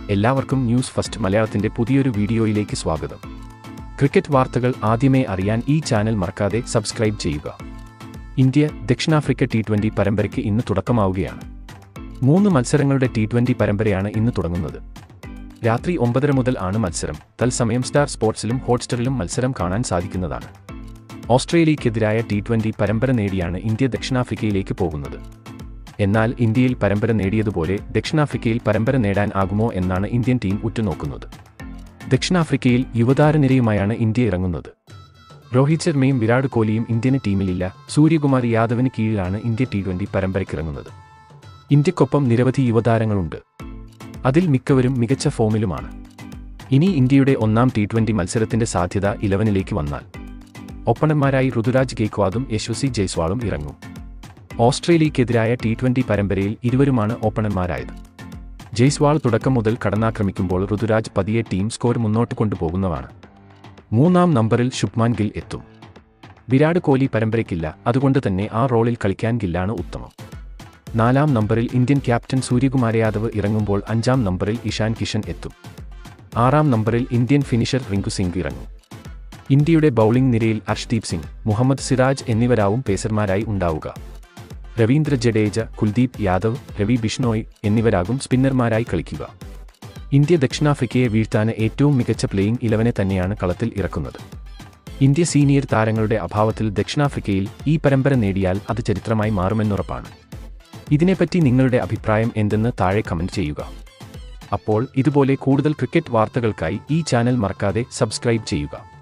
എല്ലാവർക്കും news first മലയാളത്തിന്റെ പുതിയൊരു വീഡിയോയിലേക്ക് സ്വാഗതം ക്രിക്കറ്റ് വാർത്തകൾ ആദ്യമേ അറിയാൻ ഈ ചാനൽ മറക്കാതെ സബ്സ്ക്രൈബ് ചെയ്യുക ഇന്ത്യ ദക്ഷിണാഫ്രിക്ക ടി ട്വന്റി പരമ്പരയ്ക്ക് ഇന്ന് തുടക്കമാവുകയാണ് മൂന്ന് മത്സരങ്ങളുടെ ടി ട്വന്റി പരമ്പരയാണ് ഇന്ന് തുടങ്ങുന്നത് രാത്രി ഒമ്പതര മുതൽ ആണ് മത്സരം തത്സമയം സ്റ്റാർ സ്പോർട്സിലും ഹോട്ട്സ്റ്ററിലും മത്സരം കാണാൻ സാധിക്കുന്നതാണ് ഓസ്ട്രേലിയയ്ക്കെതിരായ ടി ട്വന്റി പരമ്പര നേടിയാണ് ഇന്ത്യ ദക്ഷിണാഫ്രിക്കയിലേക്ക് പോകുന്നത് എന്നാൽ ഇന്ത്യയിൽ പരമ്പര നേടിയതുപോലെ ദക്ഷിണാഫ്രിക്കയിൽ പരമ്പര നേടാൻ ആകുമോ എന്നാണ് ഇന്ത്യൻ ടീം ഉറ്റുനോക്കുന്നത് ദക്ഷിണാഫ്രിക്കയിൽ യുവതാരനിരയുമായാണ് ഇന്ത്യ ഇറങ്ങുന്നത് രോഹിത് ശർമ്മയും വിരാട് കോഹ്ലിയും ഇന്ത്യന് ടീമിലില്ല സൂര്യകുമാർ യാദവിന് കീഴിലാണ് ഇന്ത്യ ടി ട്വന്റി പരമ്പരയ്ക്കിറങ്ങുന്നത് ഇന്ത്യക്കൊപ്പം നിരവധി യുവതാരങ്ങളുണ്ട് അതിൽ മിക്കവരും മികച്ച ഫോമിലുമാണ് ഇനി ഇന്ത്യയുടെ ഒന്നാം ടി ട്വന്റി മത്സരത്തിന്റെ സാധ്യത ഇലവനിലേക്ക് വന്നാൽ ഓപ്പണർമാരായി ഋതുരാജ് ഗെയ്ക്വാദും യശസ്വി ജയ്സ്വാളും ഇറങ്ങും ഓസ്ട്രേലിയയ്ക്കെതിരായ ടി ട്വന്റി പരമ്പരയിൽ ഇരുവരുമാണ് ഓപ്പണർമാരായത് ജയ്സ്വാൾ തുടക്കം മുതൽ കടന്നാക്രമിക്കുമ്പോൾ ഋതുരാജ് പതിയെ ടീം സ്കോർ മുന്നോട്ട് കൊണ്ടുപോകുന്നതാണ് മൂന്നാം നമ്പറിൽ ശുഭ്മാൻ ഗിൽ എത്തും വിരാട് കോഹ്ലി പരമ്പരയ്ക്കില്ല അതുകൊണ്ട് തന്നെ ആ റോളിൽ കളിക്കാൻ ഗില്ലാണ് ഉത്തമം നാലാം നമ്പറിൽ ഇന്ത്യൻ ക്യാപ്റ്റൻ സൂര്യകുമാർ യാദവ് ഇറങ്ങുമ്പോൾ അഞ്ചാം നമ്പറിൽ ഇഷാൻ കിഷൻ എത്തും ആറാം നമ്പറിൽ ഇന്ത്യൻ ഫിനിഷർ റിങ്കു സിംഗ് ഇറങ്ങും ഇന്ത്യയുടെ ബൌളിംഗ് നിരയിൽ അർഷ്ദീപ് സിംഗ് മുഹമ്മദ് സിറാജ് എന്നിവരാവും പേസർമാരായി ഉണ്ടാവുക രവീന്ദ്ര ജഡേജ കുൽദീപ് യാദവ് രവി ബിഷ്ണോയ് എന്നിവരാകും സ്പിന്നർമാരായി കളിക്കുക ഇന്ത്യ ദക്ഷിണാഫ്രിക്കയെ വീഴ്ത്താൻ ഏറ്റവും മികച്ച പ്ലേയിംഗ് ഇലവനെ തന്നെയാണ് കളത്തിൽ ഇറക്കുന്നത് ഇന്ത്യ സീനിയർ താരങ്ങളുടെ അഭാവത്തിൽ ദക്ഷിണാഫ്രിക്കയിൽ ഈ പരമ്പര നേടിയാൽ അത് ചരിത്രമായി മാറുമെന്നുറപ്പാണ് ഇതിനെപ്പറ്റി നിങ്ങളുടെ അഭിപ്രായം എന്തെന്ന് താഴെ കമന്റ് ചെയ്യുക അപ്പോൾ ഇതുപോലെ കൂടുതൽ ക്രിക്കറ്റ് വാർത്തകൾക്കായി ഈ ചാനൽ മറക്കാതെ സബ്സ്ക്രൈബ് ചെയ്യുക